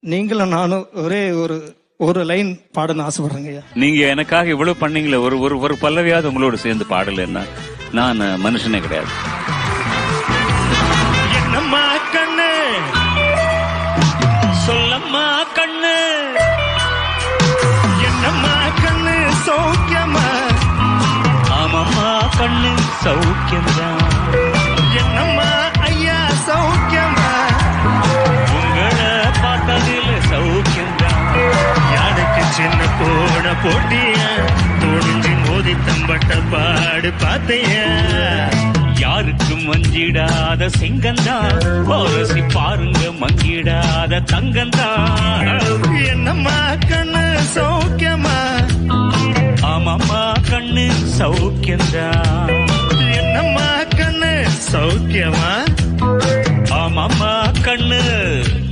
நீங்களும் நானும் ஒரே ஒரு ஒரு லைன் பாடணும்னு ஆசைப்படுறேங்க ஐயா நீங்க எனக்காக இவ்வளவு பண்ணீங்களே ஒரு ஒரு ஒரு பல்லவியாவது உங்களோட சேர்ந்து பாடலன்னா நான் மனுஷனே கிடையாது என்னம்மா கண்ணு சொல்லம்மா கண்ணு என்னம்மா கண்ணு சௌக்கியமா ஆமாம்மா கண்ணு சௌக்கியம்தான் என்னம்மா ஐயா சௌக்கியமா உங்களை பார்த்ததில் சௌக்கியம்தான் யாருக்கு சின்ன போன போட்டிய துணிஞ்சு மோதி தம்பட்ட பாடு பார்த்தையா யாருக்கும் மஞ்சிடாத சிங்கந்தான் போரசி பாருங்க மங்கிடாத தங்கந்தான் என்னம்மா கண்ணு சௌக்கியமா ஆமாம்மா கண்ணு சௌக்கியம்தான் என்னம்மா கண்ணு சௌக்கியமா ஆமாம்மா கண்ணு